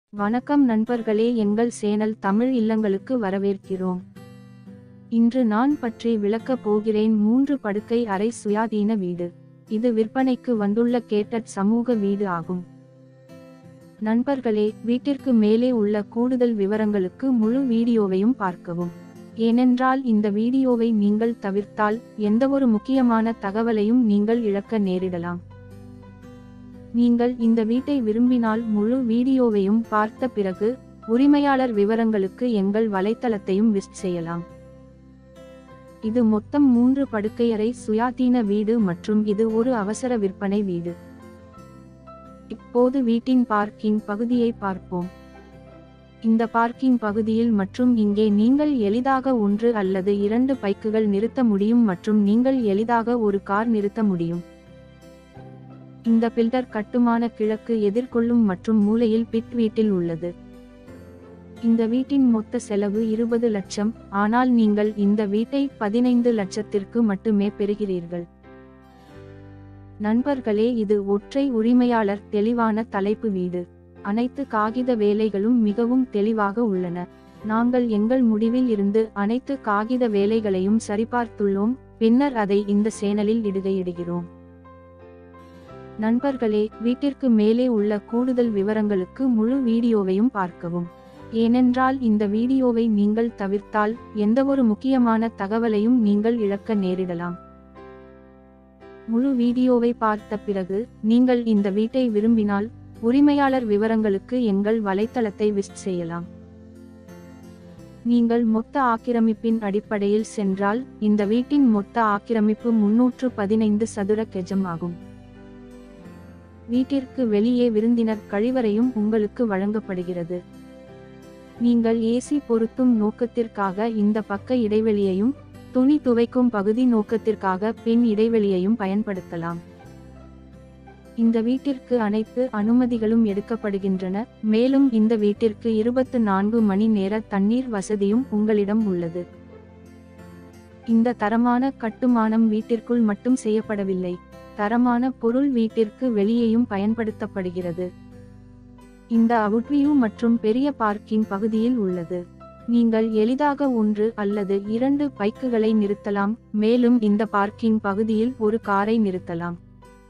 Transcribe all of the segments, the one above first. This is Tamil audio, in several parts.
வணக்கம் நண்பர்களே எங்கள் சேனல் தமிழ் இல்லங்களுக்கு வரவேற்கிறோம் இன்று நான் பற்றி விளக்கப் போகிறேன் மூன்று படுக்கை அறை சுயாதீன வீடு இது விற்பனைக்கு வந்துள்ள கேட்டட் சமூக வீடு ஆகும் நண்பர்களே வீட்டிற்கு மேலே உள்ள கூடுதல் விவரங்களுக்கு முழு வீடியோவையும் பார்க்கவும் ஏனென்றால் இந்த வீடியோவை நீங்கள் தவிர்த்தால் எந்தவொரு முக்கியமான தகவலையும் நீங்கள் இழக்க நேரிடலாம் நீங்கள் இந்த வீட்டை விரும்பினால் முழு வீடியோவையும் பார்த்த பிறகு உரிமையாளர் விவரங்களுக்கு எங்கள் வலைத்தளத்தையும் விசிட் செய்யலாம் இது மொத்தம் மூன்று படுக்கையறை சுயாதீன வீடு மற்றும் இது ஒரு அவசர விற்பனை வீடு இப்போது வீட்டின் பார்க்கிங் பகுதியை பார்ப்போம் இந்த பார்க்கிங் பகுதியில் மற்றும் இங்கே நீங்கள் எளிதாக ஒன்று அல்லது இரண்டு பைக்குகள் நிறுத்த முடியும் மற்றும் நீங்கள் எளிதாக ஒரு கார் நிறுத்த முடியும் இந்த பில்டர் கட்டுமான கிழக்கு எதிர்கொள்ளும் மற்றும் மூலையில் பிட் வீட்டில் உள்ளது இந்த வீட்டின் மொத்த செலவு இருபது லட்சம் ஆனால் நீங்கள் இந்த வீட்டை பதினைந்து லட்சத்திற்கு மட்டுமே பெறுகிறீர்கள் நண்பர்களே இது ஒற்றை உரிமையாளர் தெளிவான தலைப்பு வீடு அனைத்து காகித வேலைகளும் மிகவும் தெளிவாக உள்ளன நாங்கள் எங்கள் முடிவில் இருந்து அனைத்து காகித வேலைகளையும் சரிபார்த்துள்ளோம் பின்னர் அதை இந்த சேனலில் இடுகையிடுகிறோம் நண்பர்களே வீட்டிற்கு மேலே உள்ள கூடுதல் விவரங்களுக்கு முழு வீடியோவையும் பார்க்கவும் ஏனென்றால் இந்த வீடியோவை நீங்கள் தவிர்த்தால் எந்தவொரு முக்கியமான தகவலையும் நீங்கள் இழக்க நேரிடலாம் முழு வீடியோவை பார்த்த பிறகு நீங்கள் இந்த வீட்டை விரும்பினால் உரிமையாளர் விவரங்களுக்கு எங்கள் வலைத்தளத்தை விசிட் செய்யலாம் நீங்கள் மொத்த ஆக்கிரமிப்பின் அடிப்படையில் சென்றால் இந்த வீட்டின் மொத்த ஆக்கிரமிப்பு முன்னூற்று பதினைந்து சதுர கெஜம் ஆகும் வீட்டிற்கு வெளியே விருந்தினர் கழிவறையும் உங்களுக்கு வழங்கப்படுகிறது நீங்கள் ஏசி பொருத்தும் நோக்கத்திற்காக இந்த பக்க இடைவெளியையும் துணி துவைக்கும் பகுதி நோக்கத்திற்காக பின் இடைவெளியையும் பயன்படுத்தலாம் இந்த வீட்டிற்கு அனைத்து அனுமதிகளும் எடுக்கப்படுகின்றன மேலும் இந்த வீட்டிற்கு இருபத்து நான்கு மணி நேர தண்ணீர் வசதியும் உங்களிடம் உள்ளது இந்த தரமான கட்டுமானம் வீட்டிற்குள் மட்டும் செய்யப்படவில்லை தரமான பொருள் வீட்டிற்கு வெளியேயும் பயன்படுத்தப்படுகிறது இந்த அவுட்வியூ மற்றும் பெரிய பார்க்கிங் பகுதியில் உள்ளது நீங்கள் எளிதாக ஒன்று அல்லது இரண்டு பைக்குகளை நிறுத்தலாம் மேலும் இந்த பார்க்கிங் பகுதியில் ஒரு காரை நிறுத்தலாம்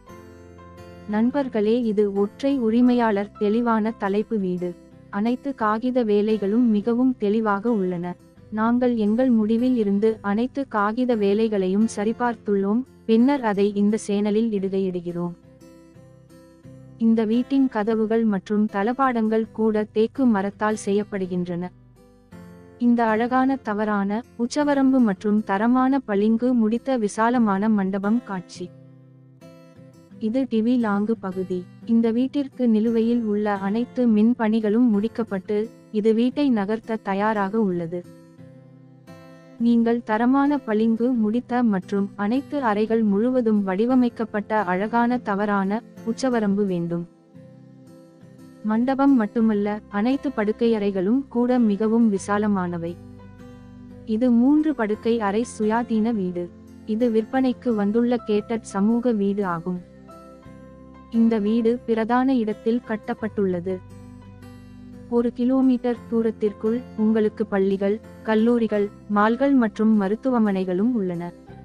நண்பர்களே இது ஒற்றை உரிமையாளர் தெளிவான தலைப்பு வீடு அனைத்து காகித வேலைகளும் மிகவும் தெளிவாக உள்ளன நாங்கள் எங்கள் முடிவில் இருந்து அனைத்து காகித வேலைகளையும் சரிபார்த்துள்ளோம் பின்னர் அதை இந்த சேனலில் இடுகையிடுகிறோம் இந்த வீட்டின் கதவுகள் மற்றும் தளபாடங்கள் கூட தேக்கு மரத்தால் செய்யப்படுகின்றன இந்த அழகான தவறான உச்சவரம்பு மற்றும் தரமான பளிங்கு முடித்த விசாலமான மண்டபம் காட்சி இது டிவி லாங்கு பகுதி இந்த வீட்டிற்கு நிலுவையில் உள்ள அனைத்து மின் பணிகளும் முடிக்கப்பட்டு இது வீட்டை நகர்த்த தயாராக உள்ளது நீங்கள் தரமான பளிங்கு முடித்த மற்றும் அனைத்து அறைகள் முழுவதும் வடிவமைக்கப்பட்ட அழகான தவறான உச்சவரம்பு வேண்டும் மண்டபம் மட்டுமல்ல அனைத்து படுக்கை அறைகளும் கூட மிகவும் விசாலமானவை இது மூன்று படுக்கை அறை சுயாதீன வீடு இது விற்பனைக்கு வந்துள்ள கேட்டட் சமூக வீடு ஆகும் இந்த வீடு பிரதான இடத்தில் கட்டப்பட்டுள்ளது ஒரு கிலோமீட்டர் தூரத்திற்குள் உங்களுக்கு பள்ளிகள் கல்லூரிகள் மால்கள் மற்றும் மருத்துவமனைகளும் உள்ளன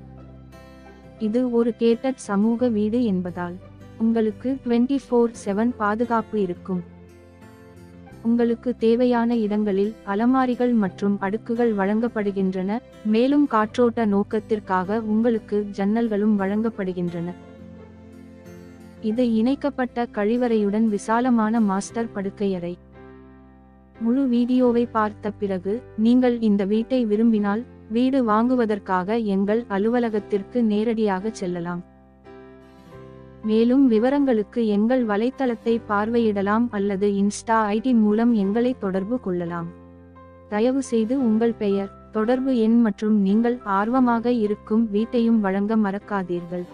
இது ஒரு கேட்டட் சமூக வீடு என்பதால் உங்களுக்கு டுவெண்ட்டி ஃபோர் செவன் பாதுகாப்பு இருக்கும் உங்களுக்கு தேவையான இடங்களில் அலமாரிகள் மற்றும் அடுக்குகள் வழங்கப்படுகின்றன மேலும் காற்றோட்ட நோக்கத்திற்காக உங்களுக்கு ஜன்னல்களும் வழங்கப்படுகின்றன இது இணைக்கப்பட்ட கழிவறையுடன் விசாலமான மாஸ்டர் படுக்கையறை முழு வீடியோவை பார்த்த பிறகு நீங்கள் இந்த வீட்டை விரும்பினால் வீடு வாங்குவதற்காக எங்கள் அலுவலகத்திற்கு நேரடியாக செல்லலாம் மேலும் விவரங்களுக்கு எங்கள் வலைத்தளத்தை பார்வையிடலாம் அல்லது இன்ஸ்டா ஐடி மூலம் எங்களை தொடர்பு கொள்ளலாம் தயவு செய்து உங்கள் பெயர் தொடர்பு எண் மற்றும் நீங்கள் ஆர்வமாக இருக்கும் வீட்டையும் வழங்க மறக்காதீர்கள்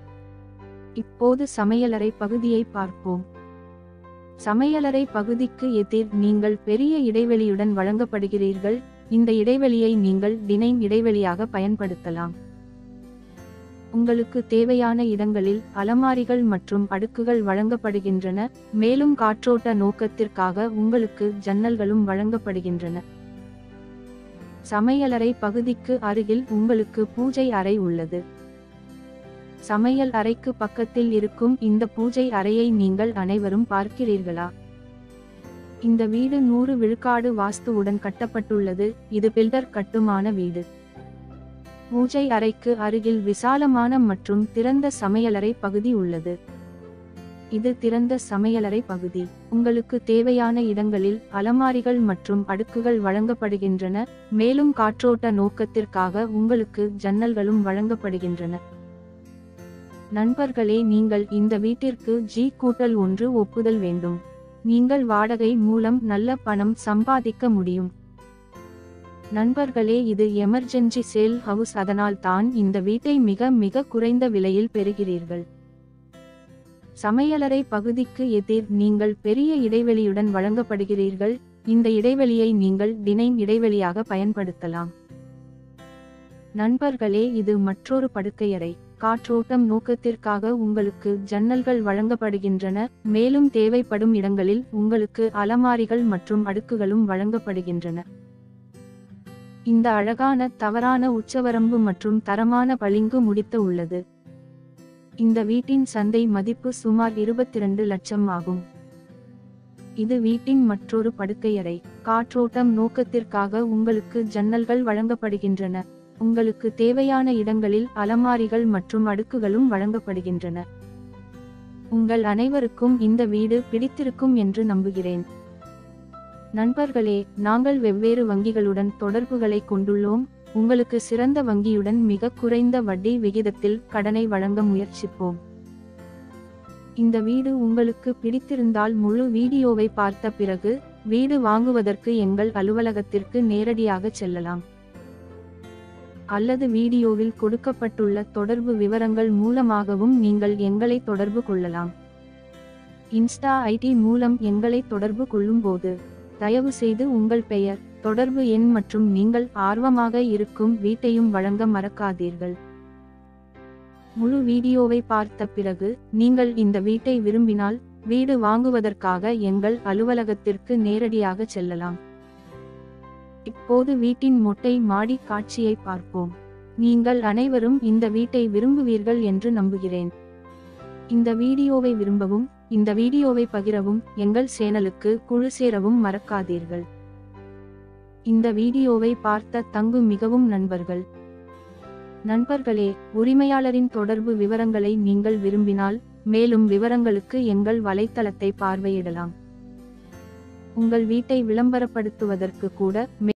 இப்போது சமையலறை பகுதியை பார்ப்போம் சமையலறை பகுதிக்கு எதிர் நீங்கள் பெரிய இடைவெளியுடன் வழங்கப்படுகிறீர்கள் இந்த இடைவெளியை நீங்கள் டினைன் இடைவெளியாக பயன்படுத்தலாம் உங்களுக்கு தேவையான இடங்களில் அலமாரிகள் மற்றும் அடுக்குகள் வழங்கப்படுகின்றன மேலும் காற்றோட்ட நோக்கத்திற்காக உங்களுக்கு ஜன்னல்களும் வழங்கப்படுகின்றன சமையலறை பகுதிக்கு அருகில் உங்களுக்கு பூஜை அறை உள்ளது சமையல் அறைக்கு பக்கத்தில் இருக்கும் இந்த பூஜை அறையை நீங்கள் அனைவரும் பார்க்கிறீர்களா இந்த வீடு நூறு விழுக்காடு வாஸ்துவுடன் கட்டப்பட்டுள்ளது இது பில்டர் கட்டுமான வீடு பூஜை அறைக்கு அருகில் விசாலமான மற்றும் திறந்த சமையலறை பகுதி உள்ளது இது திறந்த சமையலறை பகுதி உங்களுக்கு தேவையான இடங்களில் அலமாரிகள் மற்றும் அடுக்குகள் வழங்கப்படுகின்றன மேலும் காற்றோட்ட நோக்கத்திற்காக உங்களுக்கு ஜன்னல்களும் வழங்கப்படுகின்றன நண்பர்களே நீங்கள் இந்த வீட்டிற்கு ஜி கூட்டல் ஒன்று ஒப்புதல் வேண்டும் நீங்கள் வாடகை மூலம் நல்ல பணம் சம்பாதிக்க முடியும் நண்பர்களே இது எமர்ஜென்சி சேல் ஹவுஸ் அதனால் தான் இந்த வீட்டை மிக மிக குறைந்த விலையில் பெறுகிறீர்கள் சமையலறை பகுதிக்கு எதிர் நீங்கள் பெரிய இடைவெளியுடன் வழங்கப்படுகிறீர்கள் இந்த இடைவெளியை நீங்கள் டினைன் இடைவெளியாக பயன்படுத்தலாம் நண்பர்களே இது மற்றொரு படுக்கையறை காற்றோட்டம் நோக்கத்திற்காக உங்களுக்கு ஜன்னல்கள் வழங்கப்படுகின்றன மேலும் தேவைப்படும் இடங்களில் உங்களுக்கு அலமாரிகள் மற்றும் அடுக்குகளும் வழங்கப்படுகின்றன இந்த அழகான தவறான உச்சவரம்பு மற்றும் தரமான பளிங்கு முடித்த உள்ளது இந்த வீட்டின் சந்தை மதிப்பு சுமார் இருபத்திரண்டு லட்சம் ஆகும் இது வீட்டின் மற்றொரு படுக்கையறை காற்றோட்டம் நோக்கத்திற்காக உங்களுக்கு ஜன்னல்கள் வழங்கப்படுகின்றன உங்களுக்கு தேவையான இடங்களில் அலமாரிகள் மற்றும் அடுக்குகளும் வழங்கப்படுகின்றன உங்கள் அனைவருக்கும் இந்த வீடு பிடித்திருக்கும் என்று நம்புகிறேன் நண்பர்களே நாங்கள் வெவ்வேறு வங்கிகளுடன் தொடர்புகளை கொண்டுள்ளோம் உங்களுக்கு சிறந்த வங்கியுடன் மிக குறைந்த வட்டி விகிதத்தில் கடனை வழங்க முயற்சிப்போம் இந்த வீடு உங்களுக்கு பிடித்திருந்தால் முழு வீடியோவை பார்த்த பிறகு வீடு வாங்குவதற்கு எங்கள் அலுவலகத்திற்கு நேரடியாக செல்லலாம் அல்லது வீடியோவில் கொடுக்கப்பட்டுள்ள தொடர்பு விவரங்கள் மூலமாகவும் நீங்கள் எங்களை தொடர்பு கொள்ளலாம் இன்ஸ்டா ஐடி மூலம் எங்களை தொடர்பு கொள்ளும்போது தயவு செய்து உங்கள் பெயர் தொடர்பு எண் மற்றும் நீங்கள் ஆர்வமாக இருக்கும் வீட்டையும் வழங்க மறக்காதீர்கள் முழு வீடியோவை பார்த்த பிறகு நீங்கள் இந்த வீட்டை விரும்பினால் வீடு வாங்குவதற்காக எங்கள் அலுவலகத்திற்கு நேரடியாக செல்லலாம் இப்போது வீட்டின் மொட்டை மாடி காட்சியை பார்ப்போம் நீங்கள் அனைவரும் இந்த வீட்டை விரும்புவீர்கள் என்று நம்புகிறேன் இந்த வீடியோவை விரும்பவும் இந்த வீடியோவை பகிரவும் எங்கள் சேனலுக்கு குழு சேரவும் மறக்காதீர்கள் இந்த வீடியோவை பார்த்த தங்கு மிகவும் நண்பர்கள் நண்பர்களே உரிமையாளரின் தொடர்பு விவரங்களை நீங்கள் விரும்பினால் மேலும் விவரங்களுக்கு எங்கள் வலைத்தளத்தை பார்வையிடலாம் உங்கள் வீட்டை விளம்பரப்படுத்துவதற்கு கூட